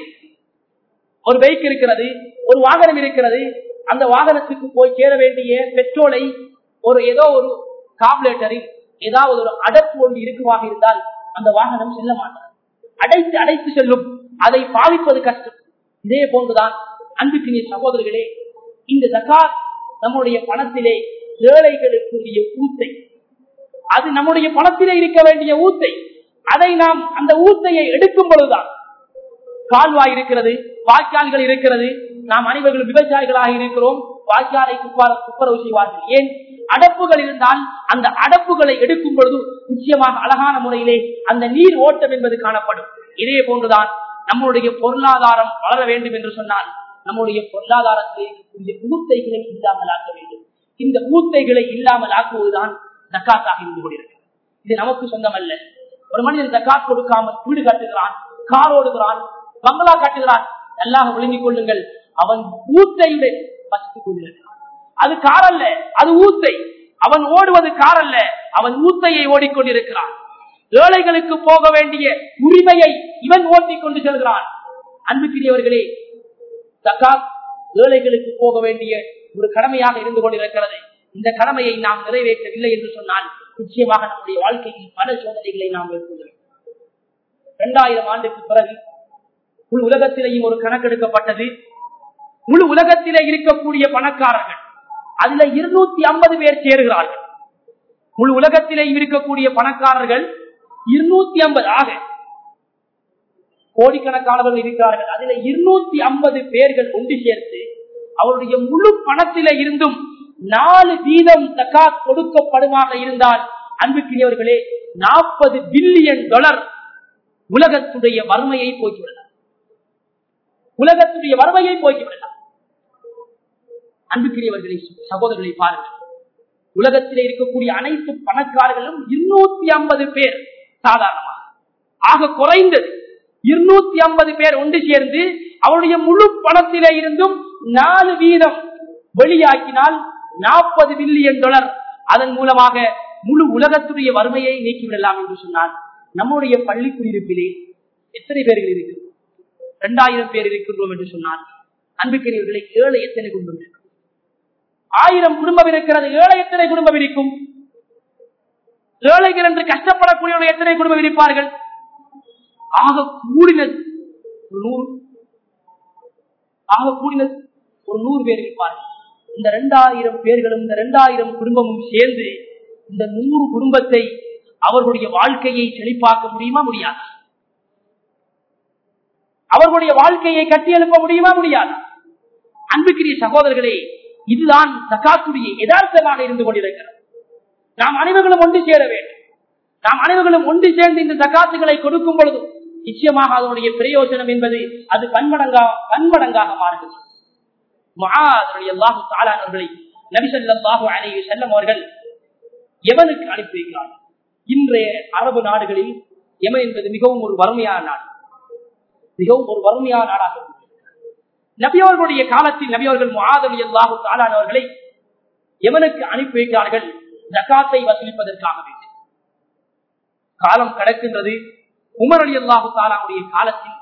ஒரு பைக் இருக்கிறது ஒரு வாகனம் இருக்கிறது அந்த வாகனத்துக்கு போய் சேர வேண்டிய பெட்ரோலை ஒரு ஏதோ ஒரு காப்லேட்டரில் ஏதாவது ஒரு அடப்பு ஒன்று இருக்குமாக இருந்தால் அந்த வாகனம் செல்ல மாட்டார் அடைத்து அடைத்து செல்லும் அதை பாவிப்பது கஷ்டம் இதே போன்றுதான் அன்புக்குரிய சகோதரர்களே இந்த ஜக்காத் நம்முடைய பணத்திலே ஏழைகளுக்குரிய ஊத்தை அது நம்முடைய பணத்திலே இருக்க வேண்டிய ஊத்தை அதை நாம் அந்த ஊத்தையை எடுக்கும் பொழுதுதான் கால்வாய் இருக்கிறது வாய்க்கால்கள் இருக்கிறது நாம் அனைவர்களும் விவசாயிகளாக இருக்கிறோம் வாய்க்காலை துப்புரவு செய்வார்கள் ஏன் அடப்புகள் இருந்தால் அந்த அடப்புகளை எடுக்கும் பொழுது நிச்சயமாக அழகான முறையிலே அந்த நீர் ஓட்டம் என்பது காணப்படும் இதே போன்றுதான் நம்முடைய பொருளாதாரம் வளர வேண்டும் என்று சொன்னால் நம்முடைய பொருளாதாரத்தை இந்த ஊத்தைகளை இல்லாமல் ஆக்க வேண்டும் இந்த ஊத்தைகளை இல்லாமல் ஆக்குவதுதான் ஜக்காத்தாக இருந்து கொண்டிருக்கிறது இது நமக்கு சொந்தம் அல்ல ஒரு மனிதன் ஜக்காத் கொடுக்காமல் வீடு கட்டுகிறான் கார் ஓடுகிறான் பங்களா கட்டுகிறான் நல்லாக விளங்கிக் கொள்ளுங்கள் அவன் ஊத்தையுடன் பசித்துக் கொண்டிருக்கிறான் அது கார் அல்ல அது ஊத்தை அவன் ஓடுவது கார் அல்ல அவன் ஊத்தையை ஓடிக்கொண்டிருக்கிறான் ஏழைகளுக்கு போக வேண்டிய உரிமையை இவன் ஓட்டிக் கொண்டு செல்கிறான் அன்புக்குரியவர்களே தக்காத் ஏழைகளுக்கு போக வேண்டிய ஒரு கடமையாக இருந்து கொண்டிருக்கிறது இந்த கடமையை நாம் நிறைவேற்றவில்லை என்று சொன்னால் நிச்சயமாக நம்முடைய வாழ்க்கையில் பல சோதனைகளை நாம் மேற்கொள்ள இரண்டாயிரம் ஆண்டுக்கு பிறகு முழு உலகத்திலேயும் ஒரு கணக்கெடுக்கப்பட்டது முழு உலகத்திலே இருக்கக்கூடிய பணக்காரர்கள் அதுல இருநூத்தி ஐம்பது பேர் சேருகிறார்கள் முழு உலகத்திலே இருக்கக்கூடிய பணக்காரர்கள் இருநூத்தி ஐம்பது ஆக கோடிக்கணக்கானவர்கள் இருக்கிறார்கள் அதுல இருநூத்தி ஐம்பது பேர்கள் ஒன்று சேர்த்து அவருடைய முழு பணத்தில இருந்தும் நாலு வீதம் தக்காத் கொடுக்கப்படுமாக இருந்தால் அன்புக்குரியவர்களே நாற்பது பில்லியன் டாலர் உலகத்துடைய வறுமையை போக்கிவிடலாம் உலகத்துடைய வறுமையை போக்கிவிடலாம் அன்புக்குரியவர்களை சகோதரர்களை பாருங்கள் உலகத்திலே இருக்கக்கூடிய அனைத்து பணக்காரர்களும் இருநூத்தி ஐம்பது பேர் சாதாரணமாக ஆக குறைந்தது இருநூத்தி ஐம்பது பேர் ஒன்று சேர்ந்து அவருடைய முழு பணத்திலே இருந்தும் நாலு வீதம் வெளியாக்கினால் நாற்பது பில்லியன் டாலர் அதன் மூலமாக முழு உலகத்துடைய வறுமையை நீக்கிவிடலாம் என்று சொன்னார் நம்முடைய பள்ளி குடியிருப்பிலே எத்தனை பேர்கள் இருக்கு இரண்டாயிரம் பேர் இருக்கின்றோம் என்று சொன்னார் அன்புக்குரியவர்களை ஏழை எத்தனை குடும்பம் இருக்கு ஆயிரம் குடும்பம் இருக்கிறது ஏழை எத்தனை குடும்பம் இருக்கும் ஏழைகள் என்று கஷ்டப்படக்கூடியவர்கள் எத்தனை குடும்பம் இருப்பார்கள் ஆக கூடினது ஒரு நூறு ஆக கூடினது ஒரு நூறு பேர் இருப்பார்கள் இந்த இரண்டாயிரம் பேர்களும் இந்த இரண்டாயிரம் குடும்பமும் சேர்ந்து இந்த நூறு குடும்பத்தை அவர்களுடைய வாழ்க்கையை செழிப்பாக்க முடியுமா முடியாது அவர்களுடைய வாழ்க்கையை கட்டியெழுப்ப முடியுமா முடியாது அன்புக்குரிய சகோதரர்களே இதுதான் தக்காத்துடைய யதார்த்தமாக இருந்து கொண்டிருக்கிறது நாம் அனைவர்களும் ஒன்று சேர வேண்டும் நாம் அனைவர்களும் ஒன்று சேர்ந்து இந்த தக்காத்துகளை கொடுக்கும் பொழுது நிச்சயமாக அதனுடைய பிரயோஜனம் என்பது அது பன்மடங்கா பன்மடங்காக மாறுகிறது மகாதவர்களை நபிசல்லாஹு அலைஹி செல்லம் அவர்கள் எவனுக்கு அனுப்பி வைக்கிறார்கள் இன்றைய அரபு நாடுகளில் எமன் என்பது மிகவும் ஒரு வறுமையான நாடு மிகவும் ஒரு வறுமையான நாடாக நபியவர்களுடைய காலத்தில் நபியவர்கள் முகாதலி அல்லாஹு தாலானவர்களை எவனுக்கு அனுப்பி வைக்கிறார்கள் ஜக்காத்தை வசூலிப்பதற்காக வேண்டும் காலம் கடக்கின்றது உமர் அலி அல்லாஹு தாலாவுடைய காலத்தில்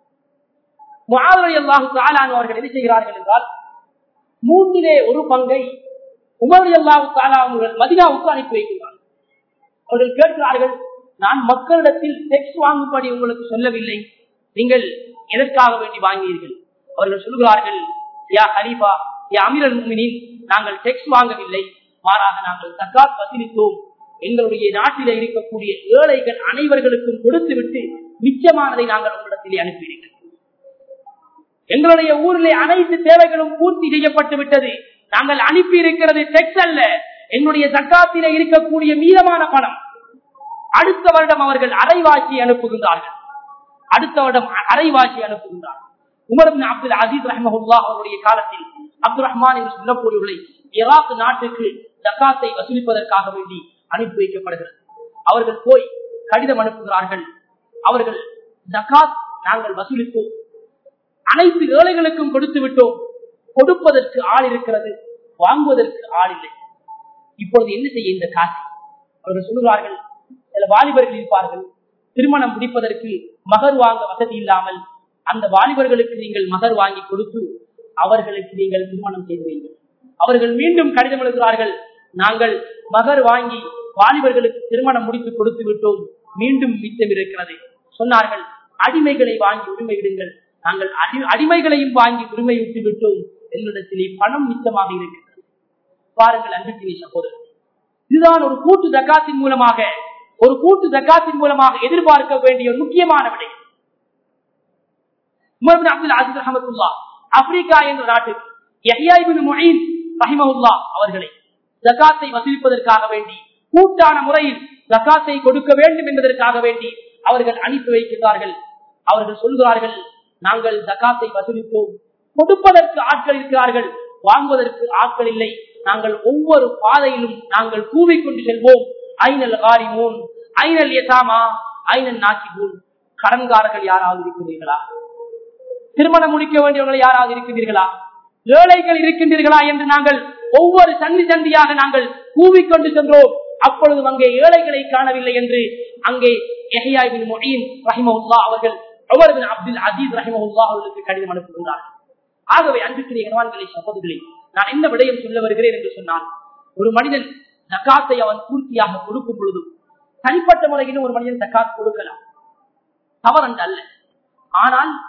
முகாதலி அல்லாஹு தாலானவர்கள் என்ன செய்கிறார்கள் என்றால் மூன்றிலே ஒரு பங்கை உமர் அலி அல்லாஹு தாலாவர்கள் மதினாவுக்கு அனுப்பி வைக்கிறார்கள் அவர்கள் கேட்கிறார்கள் நான் மக்களிடத்தில் டெக்ஸ்ட் வாங்கும்படி உங்களுக்கு சொல்லவில்லை நீங்கள் எதற்காக வேண்டி வாங்கினீர்கள் அவர்கள் சொல்கிறார்கள் யா ஹலீஃபா யா அமீரல் முமினின் நாங்கள் டெக்ஸ்ட் வாங்கவில்லை மாறாக நாங்கள் தக்காத் வசூலித்தோம் எங்களுடைய நாட்டில் இருக்கக்கூடிய ஏழைகள் அனைவர்களுக்கும் கொடுத்துவிட்டு மிச்சமானதை நாங்கள் உங்களிடத்திலே அனுப்பினீர்கள் எங்களுடைய ஊரிலே அனைத்து தேவைகளும் பூர்த்தி செய்யப்பட்டு விட்டது நாங்கள் அனுப்பி இருக்கிறது டெக்ஸ் அல்ல என்னுடைய தக்காத்திலே இருக்கக்கூடிய மீதமான பணம் அடுத்த வருடம் அவர்கள் அரைவாசி அனுப்புகின்றார்கள் அடுத்த வருடம் அரைவாசி அனுப்புகின்றார்கள் உமர் அப்துல் அசீஸ் ரஹமஹுல்லா அவருடைய காலத்தில் அப்துல் ரஹ்மான் என்று சொல்லக்கூடியவர்களை ஈராக் நாட்டுக்கு ஜக்காத்தை வசூலிப்பதற்காக வேண்டி அனுப்பி வைக்கப்படுகிறது அவர்கள் போய் கடிதம் அனுப்புகிறார்கள் அவர்கள் ஜக்காத் நாங்கள் வசூலித்தோம் அனைத்து ஏழைகளுக்கும் கொடுத்து விட்டோம் கொடுப்பதற்கு ஆள் இருக்கிறது வாங்குவதற்கு ஆள் இல்லை இப்பொழுது என்ன செய்ய இந்த காசு அவர்கள் சொல்லுகிறார்கள் சில வாலிபர்கள் இருப்பார்கள் திருமணம் முடிப்பதற்கு மகர் வாங்க வசதி இல்லாமல் அந்த வாலிபர்களுக்கு நீங்கள் மகர் வாங்கி கொடுத்து அவர்களுக்கு நீங்கள் திருமணம் செய்து வைங்கள் அவர்கள் மீண்டும் கடிதம் எழுதுகிறார்கள் நாங்கள் மகர் வாங்கி வாலிபர்களுக்கு திருமணம் முடித்து கொடுத்து விட்டோம் மீண்டும் மிச்சம் இருக்கிறது சொன்னார்கள் அடிமைகளை வாங்கி உரிமை விடுங்கள் நாங்கள் அடிமைகளையும் வாங்கி உரிமை விட்டு விட்டோம் எங்களிடத்திலே பணம் மிச்சமாக இருக்கிறது பாருங்கள் அன்புக்கினி சகோதரர் இதுதான் ஒரு கூட்டு தக்காத்தின் மூலமாக ஒரு கூட்டு தக்காத்தின் மூலமாக எதிர்பார்க்க வேண்டிய ஒரு முக்கியமான விடை அப்துல் அசிஸ் அஹமதுல்லா ஆப்பிரிக்கா என்ற நாட்டுக்கு அவர்களை ஜக்காத்தை வசூலிப்பதற்காக வேண்டி கூட்டான முறையில் ஜக்காத்தை கொடுக்க வேண்டும் என்பதற்காக வேண்டி அவர்கள் அனுப்பி வைக்கிறார்கள் அவர்கள் சொல்கிறார்கள் நாங்கள் ஜக்காத்தை வசூலித்தோம் கொடுப்பதற்கு ஆட்கள் இருக்கிறார்கள் வாங்குவதற்கு ஆட்கள் இல்லை நாங்கள் ஒவ்வொரு பாதையிலும் நாங்கள் கூவிக்கொண்டு செல்வோம் ஐநல் காரிமோன் ஐநல் எசாமா ஐநல் நாக்கிபூன் கடன்காரர்கள் யாராவது இருக்கிறீர்களா திருமணம் முடிக்க வேண்டியவர்கள் யாராவது இருக்கின்றீர்களா ஏழைகள் இருக்கின்றீர்களா என்று நாங்கள் ஒவ்வொரு சந்தி சந்தியாக நாங்கள் கூவிக்கொண்டு சென்றோம் அப்பொழுது அங்கே ஏழைகளை காணவில்லை என்று அங்கே ரஹிமவுல்லா அவர்கள் அப்துல் அஜீஸ் ரஹிமவுல்லா அவர்களுக்கு கடிதம் அனுப்புகின்றார்கள் ஆகவே அன்புக்குரிய இனவான்களை சகோதரர்களே நான் என்ன விடயம் சொல்ல வருகிறேன் என்று சொன்னால் ஒரு மனிதன் ஜக்காத்தை அவன் பூர்த்தியாக கொடுக்கும் பொழுது தனிப்பட்ட முறையிலும் ஒரு மனிதன் ஜக்காத் கொடுக்கலாம் தவறன்று அல்ல ஆனால்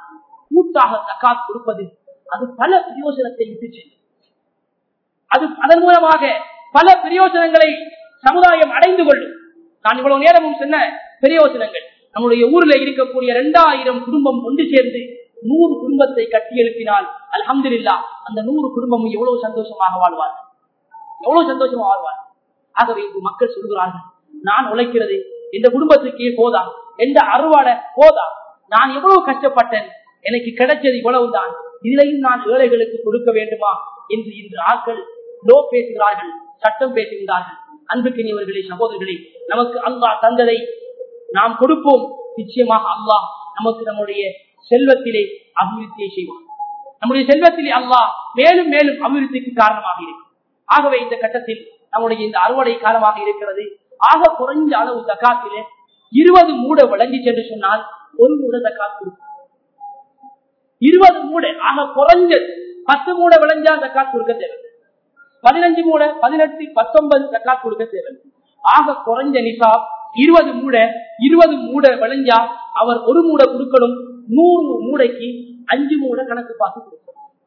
கூட்டாக தக்காத் கொடுப்பது அது பல பிரயோஜனத்தை விட்டு செல்லும் அது அதன் மூலமாக பல பிரயோஜனங்களை சமுதாயம் அடைந்து கொள்ளும் நான் இவ்வளவு நேரமும் சொன்ன பிரயோஜனங்கள் நம்முடைய ஊரில் இருக்கக்கூடிய இரண்டாயிரம் குடும்பம் ஒன்று சேர்ந்து நூறு குடும்பத்தை கட்டி எழுப்பினால் அல்ஹம்துலில்லா அந்த நூறு குடும்பமும் எவ்வளவு சந்தோஷமாக வாழ்வார் எவ்வளவு சந்தோஷமாக வாழ்வார் ஆகவே இங்கு மக்கள் சொல்கிறார்கள் நான் உழைக்கிறது இந்த குடும்பத்துக்கே போதா எந்த அறுவாடை போதா நான் எவ்வளவு கஷ்டப்பட்டேன் எனக்கு கிடைச்சது இவ்வளவுதான் இதிலையும் நான் ஏழைகளுக்கு கொடுக்க வேண்டுமா என்று இன்று ஆட்கள் லோ பேசுகிறார்கள் சட்டம் பேசுகிறார்கள் அன்புக்கினியவர்களே சகோதரர்களே நமக்கு அல்லாஹ் தந்ததை நாம் கொடுப்போம் நிச்சயமாக அல்லாஹ் நமக்கு நம்முடைய செல்வத்திலே அபிவிருத்தியை செய்வான் நம்முடைய செல்வத்திலே அல்லாஹ் மேலும் மேலும் அபிவிருத்திக்கு காரணமாக இருக்கும் ஆகவே இந்த கட்டத்தில் நம்முடைய இந்த அறுவடை காலமாக இருக்கிறது ஆக குறைஞ்ச அளவு தக்காத்திலே இருபது மூட விளங்கி சென்று சொன்னால் ஒரு மூட தக்காத் கொடுக்கும் இருபது மூட ஆக குறைஞ்சது பத்து மூட விளைஞ்சா தக்காத் கொடுக்க தேவை பதினஞ்சு மூட பதினெட்டு பத்தொன்பது தக்காத் கொடுக்க தேவை ஆக குறைஞ்ச நிசாப் இருபது மூட இருபது மூட விளைஞ்சா அவர் ஒரு மூட கொடுக்கணும் நூறு மூடைக்கு அஞ்சு மூட கணக்கு பார்த்து கொடுக்கணும்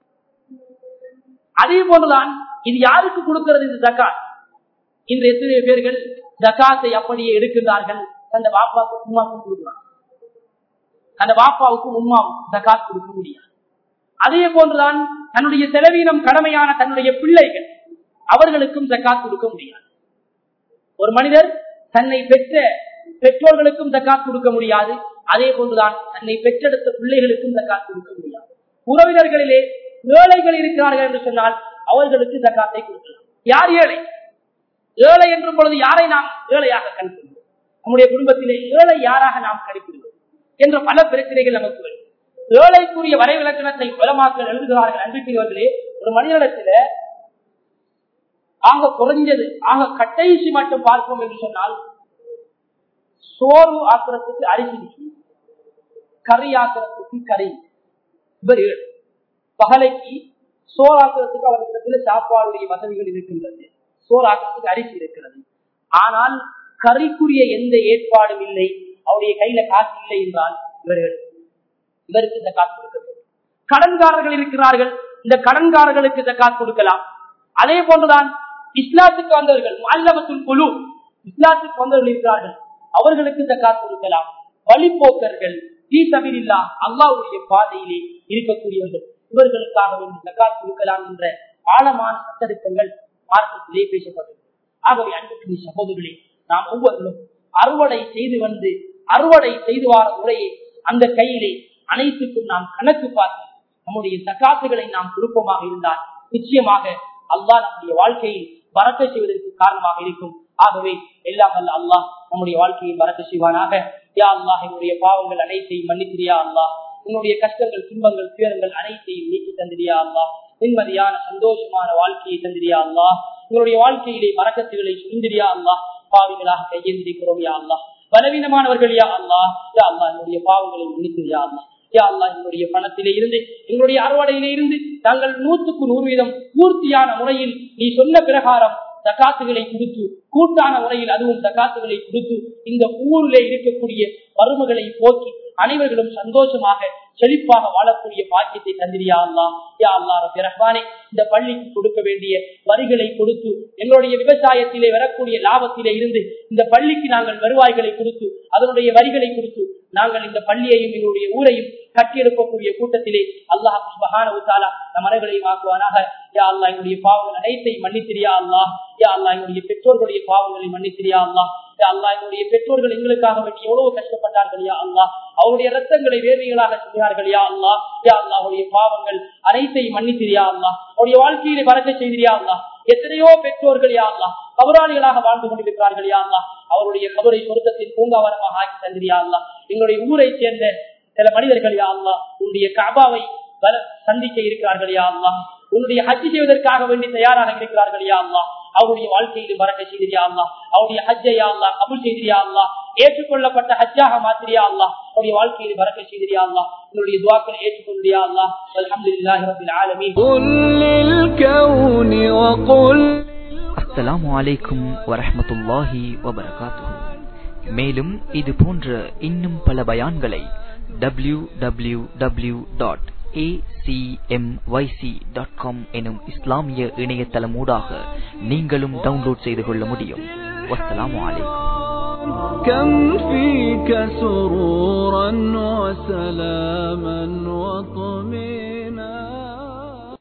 அதே போன்றுதான் இது யாருக்கு கொடுக்கிறது இந்த ஜக்காத் இன்று எத்தனை பேர்கள் ஜக்காத்தை அப்படியே எடுக்கின்றார்கள் அந்த பாப்பாவுக்கும் உமாவுக்கும் கொடுக்கிறார் அந்த பாப்பாவுக்கும் உமாவும் ஜக்காத் கொடுக்க முடியாது அதே போன்றுதான் தன்னுடைய செலவீனம் கடமையான தன்னுடைய பிள்ளைகள் அவர்களுக்கும் ஜக்காத் கொடுக்க முடியாது ஒரு மனிதர் தன்னை பெற்ற பெற்றோர்களுக்கும் ஜக்காத் கொடுக்க முடியாது அதே போன்றுதான் தன்னை பெற்றெடுத்த பிள்ளைகளுக்கும் ஜக்காத் கொடுக்க முடியாது உறவினர்களிலே ஏழைகள் இருக்கிறார்கள் என்று சொன்னால் அவர்களுக்கு ஜக்காத்தை கொடுக்கலாம் யார் ஏழை ஏழை என்றும் பொழுது யாரை நாம் ஏழையாக கணிப்பிடுவோம் நம்முடைய குடும்பத்திலே ஏழை யாராக நாம் கணிப்பிடுவோம் என்ற பல பிரச்சனைகள் நமக்கு வரும் ஏழைக்குரிய வரைவிலக்கணத்தை உலமாக்கள் எழுதுகிறார்கள் அன்பிக்கிறவர்களே ஒரு மனிதனிடத்தில ஆக குறைஞ்சது ஆக கட்டைசி மட்டும் பார்ப்போம் என்று சொன்னால் சோறு ஆக்கிறதுக்கு அரிசி கறி ஆக்கிறதுக்கு கறி இவர் ஏழு பகலைக்கு சோறாக்குறதுக்கு அவர்களிடத்தில் சாப்பாடுடைய வசதிகள் இருக்கின்றது சோறாக்குறதுக்கு அரிசி இருக்கிறது ஆனால் கறிக்குரிய எந்த ஏற்பாடும் இல்லை அவருடைய கையில காசு இல்லை என்றால் இவர்கள் இவருக்கு இந்த காசு கொடுக்க வேண்டும் கடன்காரர்கள் இருக்கிறார்கள் இந்த கடன்காரர்களுக்கு இந்த காசு கொடுக்கலாம் அதே போன்றுதான் இஸ்லாத்துக்கு வந்தவர்கள் மாநிலத்தின் குழு இஸ்லாத்துக்கு வந்தவர்கள் இருக்கிறார்கள் அவர்களுக்கு இந்த காசு கொடுக்கலாம் வழிபோக்கர்கள் தீ தவிரில்லா அல்லாவுடைய பாதையிலே இருக்கக்கூடியவர்கள் இவர்களுக்காக வேண்டி ஜக்காத் கொடுக்கலாம் என்ற ஆழமான சட்டத்திட்டங்கள் மார்க்கத்திலே பேசப்பட்டது ஆகவே அன்புக்கு சகோதரர்களே நாம் ஒவ்வொருவரும் அறுவடை செய்து வந்து அறுவடை செய்து வார முறையே அந்த கையிலே அனைத்துக்கும் நாம் கணக்கு பார்த்து நம்முடைய தக்காத்துகளை நாம் குடும்பமாக இருந்தால் நிச்சயமாக அல்லாஹ் நம்முடைய வாழ்க்கையில் வரக்க செய்வதற்கு காரணமாக இருக்கும் ஆகவே எல்லாம் அல்ல அல்லாஹ் நம்முடைய வாழ்க்கையில் வரக்க செய்வானாக யா அல்லாஹ் என்னுடைய பாவங்கள் அனைத்தையும் மன்னித்திரியா அல்லாஹ் உன்னுடைய கஷ்டங்கள் துன்பங்கள் துயரங்கள் அனைத்தையும் நீக்கி தந்திரியா அல்லாஹ் நிம்மதியான சந்தோஷமான வாழ்க்கையை தந்திரியா அல்லாஹ் உங்களுடைய வாழ்க்கையிலே மறக்கத்துகளை சுருந்திரியா அல்லாஹ் பாவிகளாக கையெந்திரிக்கிறோம் யா அல்லாஹ் பலவீனமானவர்கள் யா அல்லாஹ் யா அல்லாஹ் என்னுடைய பாவங்களை மன்னித்திரியா அல்லாஹ் யா அல்லாஹ் என்னுடைய பணத்திலே இருந்து எங்களுடைய அறுவடையிலே இருந்து தாங்கள் நூற்றுக்கு நூறு வீதம் பூர்த்தியான முறையில் நீ சொன்ன பிரகாரம் தக்காத்துகளை கொடுத்து கூட்டான முறையில் அதுவும் தக்காத்துகளை கொடுத்து இந்த ஊரிலே இருக்கக்கூடிய வறுமைகளை போக்கி அனைவர்களும் சந்தோஷமாக செழிப்பாக வாழக்கூடிய பாக்கியத்தை தந்திரியா அல்லா யா அல்லா ரபி ரஹ்மானே இந்த பள்ளிக்கு கொடுக்க வேண்டிய வரிகளை கொடுத்து எங்களுடைய விவசாயத்திலே வரக்கூடிய லாபத்திலே இருந்து இந்த பள்ளிக்கு நாங்கள் வருவாய்களை கொடுத்து அதனுடைய வரிகளை கொடுத்து நாங்கள் இந்த பள்ளியையும் எங்களுடைய ஊரையும் கட்டியெழுப்பக்கூடிய கூட்டத்திலே அல்லாஹ் சுபஹான உத்தாலா நம் அனைவரையும் ஆக்குவானாக யா அல்லா என்னுடைய பாவங்கள் அனைத்தையும் மன்னித்திரியா அல்லா யா அல்லா என்னுடைய பெற்றோர்களுடைய பாவங்களை மன்னித்திரியா அல்லா யா அல்லா என்னுடைய பெற்றோர்கள் எங்களுக்காக வேண்டி எவ்வளவு கஷ்டப்பட்டார்கள் யா அல்லா அவருடைய ரத்தங்களை வேர்வைகளாக செய்கிறார்கள் யா அல்லா யா அல்லா அவருடைய பாவங்கள் அனைத்தையும் மன்னித்திரியா அல்லா அவருடைய வாழ்க்கையிலே வரக்க செய்திரியா அல்லா எத்தனையோ பெற்றோர்கள் யா அல்லா கபராளிகளாக வாழ்ந்து கொண்டிருக்கிறார்கள் யா அல்லா அவருடைய கபரை சொருக்கத்தின் பூங்காவரமாக ஆக்கி தந்திரியா அல்லா எங்களுடைய ஊரை சேர்ந்த சில மனிதர்கள் யா அல்லா உன்னுடைய கபாவை சந்திக்க இருக்கிறார்கள் யா அல்லா உன்னுடைய ஹஜ் செய்வதற்காக வேண்டி தயாராக இருக்கிறார்கள் யா அல்லா அவருடைய வாழ்க்கையில் வரக்க செய்திரியா அல்லா அவருடைய ஹஜ்ஜையா அல்லா கபுல் செய்திரியா அல்லா ஏற்றுக்கொள்ளப்பட்ட ஹஜ்ஜாக மாத்திரியா அல்லா அவருடைய வாழ்க்கையில் வரக்க செய்திரியா அல்லா உன்னுடைய துவாக்களை ஏற்றுக்கொண்டியா அல்லா அல்ஹம்துலில்லாஹி ரப்பில் ஆலமீன் قل للكون وقل அஸ்ஸலாமு அலைக்கும் வரஹ்மத்துல்லாஹி வபரகாத்துஹு மேலும் இது போன்ற இன்னும் பல பயான்களை W W W dot dot com எனும் இஸ்லாமிய இணையதளமூடாக நீங்களும் டவுன்லோட் செய்து கொள்ள முடியும் வஸ்ஸலாமு அலைக்கும் كم فيك سرورا وسلاما وطمئنا